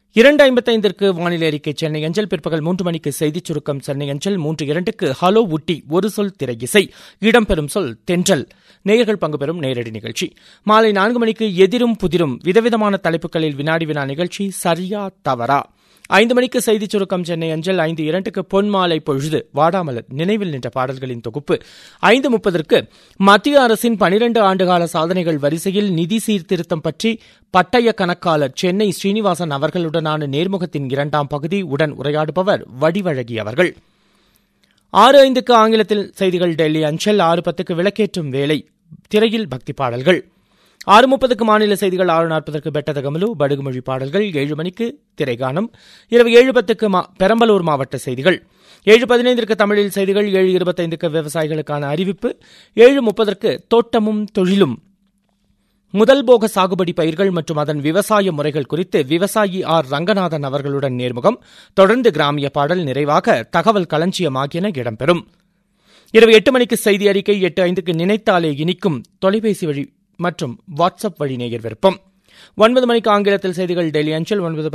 இரண்டு ஐம்பத்தைந்திற்கு வானிலை அறிக்கை சென்னை அஞ்சல் பிற்பகல் மூன்று மணிக்கு செய்திச் சுருக்கம் சென்னை அஞ்சல் மூன்று இரண்டுக்கு ஹலோ உட்டி ஒரு சொல் திரையிசை இடம்பெறும் சொல் தென்றல் நேயர்கள் பங்கு பெறும் நேரடி நிகழ்ச்சி மாலை நான்கு மணிக்கு எதிரும் புதிரும் விதவிதமான தலைப்புகளில் வினாடி வினா நிகழ்ச்சி சரியா தவறா ஐந்து மணிக்கு செய்திச் சுருக்கம் சென்னை அஞ்சல் ஐந்து இரண்டுக்கு பொன்மாலை பொழுது வாடாமலர் நினைவில் நின்ற பாடல்களின் தொகுப்பு ஐந்து முப்பதற்கு மத்திய அரசின் பனிரண்டு ஆண்டுகால சாதனைகள் வரிசையில் நிதி சீர்திருத்தம் பற்றி பட்டய கணக்காளர் சென்னை ஸ்ரீனிவாசன் அவர்களுடனான நேர்முகத்தின் இரண்டாம் பகுதி உடன் உரையாடுபவர் வடிவழகி அவர்கள் ஆறு ஐந்துக்கு ஆங்கிலத்தில் செய்திகள் டெல்லி அஞ்சல் ஆறு பத்துக்கு விளக்கேற்றும் வேலை திரையில் பக்தி பாடல்கள் ஆறு முப்பதுக்கு மாநில செய்திகள் ஆறு நாற்பதற்கு பெட்டதகமலு படுகுமொழி பாடல்கள் ஏழு மணிக்கு திரைகானம் இரவு ஏழு பத்துக்கு பெரம்பலூர் மாவட்ட செய்திகள் ஏழு பதினைந்திற்கு தமிழில் செய்திகள் ஏழு இருபத்தைந்துக்கு விவசாயிகளுக்கான அறிவிப்பு ஏழு முப்பதற்கு தோட்டமும் தொழிலும் முதல் போக சாகுபடி பயிர்கள் மற்றும் அதன் விவசாய முறைகள் குறித்து விவசாயி ஆர் ரங்கநாதன் அவர்களுடன் நேர்முகம் தொடர்ந்து கிராமிய பாடல் நிறைவாக தகவல் களஞ்சியம் ஆகியன இடம்பெறும் இரவு எட்டு மணிக்கு செய்தி அறிக்கை எட்டு ஐந்துக்கு நினைத்தாலே இனிக்கும் தொலைபேசி வழி மற்றும் வாட்ஸ்அப் வழி நேயர் விருப்பம் ஒன்பது மணிக்கு ஆங்கிலத்தில் செய்திகள் டெல்லி அஞ்சல் ஒன்பது